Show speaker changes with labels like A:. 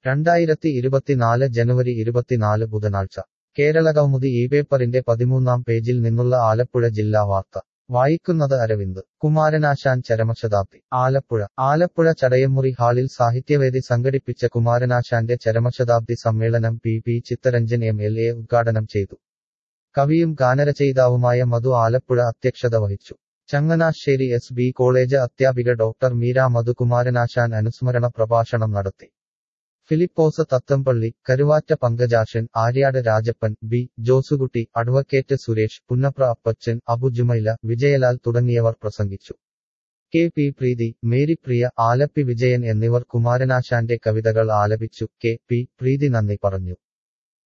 A: രണ്ടായിരത്തി ഇരുപത്തിനാല് ജനുവരി ഇരുപത്തിനാല് ബുധനാഴ്ച കേരളകൗമുദി ഈ പേപ്പറിന്റെ പതിമൂന്നാം പേജിൽ നിന്നുള്ള ആലപ്പുഴ ജില്ലാ വാർത്ത വായിക്കുന്നത് അരവിന്ദ് കുമാരനാശാൻ ചരമശതാബ്ദി ആലപ്പുഴ ആലപ്പുഴ ചടയമുറി ഹാളിൽ സാഹിത്യവേദി സംഘടിപ്പിച്ച കുമാരനാശാന്റെ ചരമശതാബ്ദി സമ്മേളനം P P Chitharanjan M L A ഉദ്ഘാടനം ചെയ്തു കവിയും ഗാനരചയിതാവുമായ മധു ആലപ്പുഴ അധ്യക്ഷത വഹിച്ചു ചങ്ങനാശ്ശേരി എസ് ബി കോളേജ് അധ്യാപിക ഡോക്ടർ മീര മധു കുമാരനാശാൻ അനുസ്മരണ പ്രഭാഷണം നടത്തി ഫിലിപ്പോസ് തത്തമ്പള്ളി കരുവാറ്റ പങ്കജാഷൻ ആര്യാട് രാജപ്പൻ ബി ജോസുകുട്ടി അഡ്വക്കേറ്റ് സുരേഷ് പുന്നപ്ര അപ്പച്ചൻ അബുജുമൈല വിജയലാൽ തുടങ്ങിയവർ പ്രസംഗിച്ചു കെ പി പ്രീതി മേരി പ്രിയ ആലപ്പി വിജയൻ എന്നിവർ കുമാരനാശാന്റെ കവിതകൾ ആലപിച്ചു കെ പി പ്രീതി നന്ദി പറഞ്ഞു